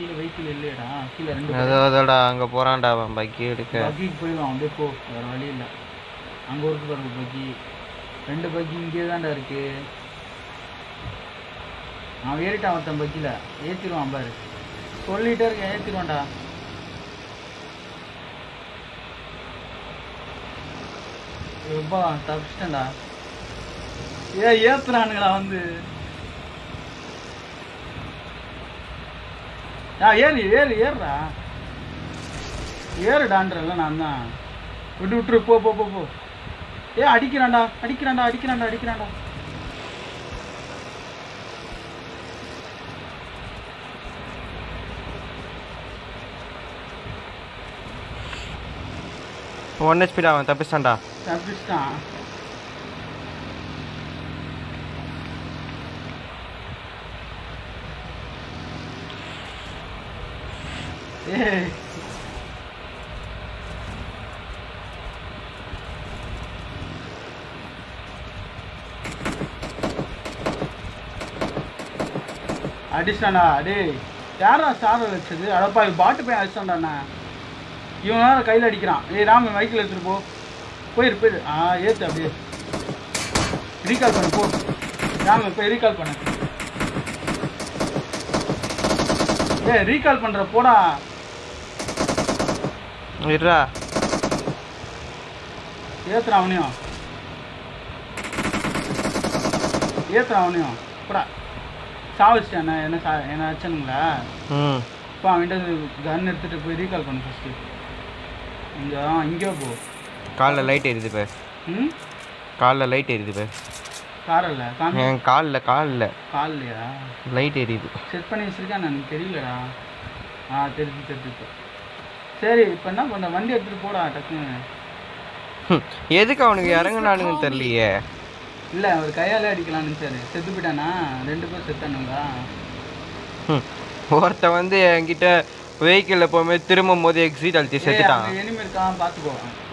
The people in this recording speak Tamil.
கீழே வெஹிக்கிள் இல்லையடா கீழே ரெண்டு அதோ அதோட அங்கே போகிறான்டா அவன் பக்கி எடுக்க பக்கிக்கு போயிடும் அப்படியே போ வேறு வழி இல்லை அங்கே இருக்கு பாருங்க பக்கி ரெண்டு பக்கி இங்கே தான்டா இருக்கு அவன் ஏறிட்டான் ஒருத்தன் பக்கியில் ஏற்றிடுவான் பாரு சொல்லிட்டே இருக்கேன் ஏற்றிடுவான்டா எப்பா தப்பிச்சிட்டேன்டா ஏ ஏத்துறானுங்களா வந்து ஆ ஏறு ஏறு ஏறுடா ஏறுடான்றல நான் தான் விட்டு விட்டுரு போ போ போ போ ஏ அடிக்கிறான்டா அடிக்கிறான்டா அடிக்கிறான்டா அடிக்கிறான்டா ஒன் ஹெச்பிடா அவன் தப்பிச்சான்டா தப்பிச்சிட்டான் ஏய் அடிச்சானா டேய் யாரா சார வச்சது அடப்பா இது பாட்டு போய் அடிச்சான்டாண்ணா இவன் வேற கையில் அடிக்கிறான் ஏய் ராம மைக்கில் எடுத்துட்டு போ போயிரு போயிரு ஆ ஏத்து அப்படியே ரீகால் பண்ணு போ ராம போய் ரீகால் பண்ணு ஏய் ரீகால் பண்ற போடா இருடா ஏத்துறான் அவனையும் ஏத்துறான் அவனையும் போடா சாவச்சிட்டேன் என்ன சா என்ன ஆச்சுங்களா ம் இப்போ அவன்கிட்ட கன் எடுத்துட்டு போய் ரீகால் பண்ணு ஃபஸ்ட்டு இங்கே இங்கே போ காலில் லைட் எரியுது பே ம் காலில் லைட் எரியுது பே காரில் காமி என் காலில் காலில் கால்லையா லைட் எரியுது செட் பண்ணி வச்சிருக்கேன் எனக்கு தெரியலடா ஆ தெரிஞ்சு தெரிஞ்சு சரி இப்போ என்ன பண்ண வண்டி எடுத்துகிட்டு போடா டக்குன்னு ஹம், எதுக்கு அவனுக்கு இறங்குனானுங்கன்னு தெரியலையே இல்லை அவர் கையாலே அடிக்கலாம்னு சார் செத்து போயிட்டானா ரெண்டு பேரும் செத்தானுங்களா ஹம், ஒருத்தன் வந்து என்கிட்ட வெஹிக்கிளில் போகும்போது திரும்பும் போது எக்ஸிட் அழுத்தி செத்துட்டான் எனிமே இருக்கான் பார்த்துக்கோ